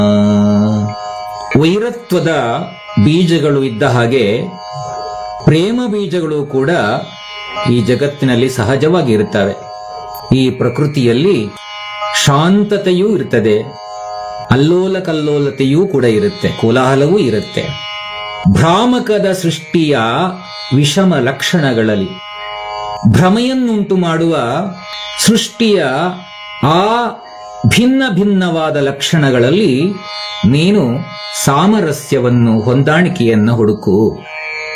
ವೈರತ್ವದ ಬೀಜಗಳು ಇದ್ದ ಹಾಗೆ ಪ್ರೇಮ ಬೀಜಗಳು ಕೂಡ ಈ ಜಗತ್ತಿನಲ್ಲಿ ಸಹಜವಾಗಿ ಇರುತ್ತವೆ ಈ ಪ್ರಕೃತಿಯಲ್ಲಿ ಶಾಂತತೆಯೂ ಇರ್ತದೆ ಅಲ್ಲೋಲ ಕಲ್ಲೋಲತೆಯೂ ಕೂಡ ಇರುತ್ತೆ ಕೋಲಾಹಲವೂ ಇರುತ್ತೆ ಭ್ರಾಮಕದ ಸೃಷ್ಟಿಯ ವಿಷಮ ಲಕ್ಷಣಗಳಲ್ಲಿ ಭ್ರಮೆಯನ್ನುಂಟು ಮಾಡುವ ಸೃಷ್ಟಿಯ ಆ ಭಿನ್ನ ಭಿನ್ನವಾದ ಲಕ್ಷಣಗಳಲ್ಲಿ ನೀನು ಸಾಮರಸ್ಯವನ್ನು ಹೊಂದಾಣಿಕೆಯನ್ನು ಹುಡುಕು